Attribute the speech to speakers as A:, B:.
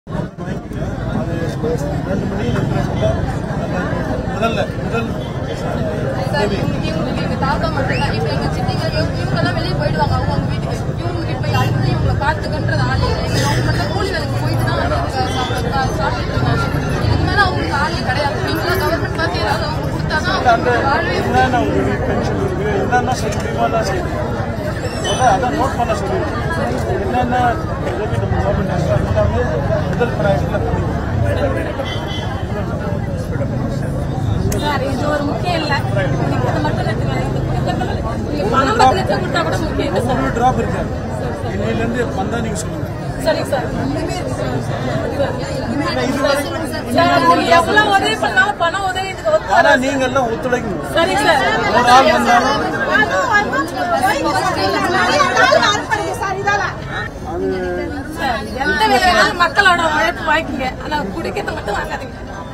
A: அது ரெண்டு மணி ரெண்டு முதல்ல முதல்
B: சார், இவங்களுக்கு எங்க தாத்தா மட்டும்தான் இப்ப எங்க சித்திங்க இவங்க எல்லாம் வெளியே போயிடுவாங்க அவங்க அவங்க வீட்டுக்கு இவங்க வீட்டு போய் அடுத்து இவங்களை பார்த்துக்கன்றது ஆள் இல்லை எங்க அவங்க மட்டும் கூலி வேலைக்கு போயிட்டு தான் அவங்க சாப்பிட்டு சாப்பிட்டு இருக்காங்க இதுக்கு மேல அவங்களுக்கு ஆளே கிடையாது நீங்களா கவர்மெண்ட் பார்த்து ஏதாவது அவங்க கொடுத்தாதான்
A: அந்த
B: அவங்க வாழவே
A: என்னென்ன உங்களுக்கு பென்ஷன் இருக்கு என்னென்ன செய்ய முடியுமோ எல்லாம் செய்யுங்க அதான் அதான் நோட் பண்ண சொல்லிடுங்க என்னென்ன உதவி நம்ம கவர்மெண்ட் இருக்கோ எல்லாமே முதல் ப்ராஜெக்டில் பண்ணிடுங்க
C: சார் இது ஒரு முக்கியம் இல்ல நீங்க இதை மட்டும் எடுத்துக்கலாம் இந்த குடும்பத்துல நீங்க பணம் பத்து லட்சம் கொடுத்தா கூட முக்கியம் இல்லை சார்
A: ஒரு ட்ராப் இருக்காது இன்னையிலேருந்து வந்தால் நீங்கள் சொல்லுங்கள்
C: சரிங்க சார் சார் நீங்க எவ்வளவு உதவி பண்ணாலும் பணம் உதவி இதுக்கு ஒத்து-
A: ஆனால் நீங்கள் எல்லாம் ஒத்துழைக்கணும்
C: சரிங்க சார்
A: ஒரு ஆள் வந்தாலும்
C: சார், எந்த வேலையாலும் மக்களோட உழைப்பு வாங்கிக்கங்க ஆனா குடிக்கிறது மட்டும் வாங்காதீங்க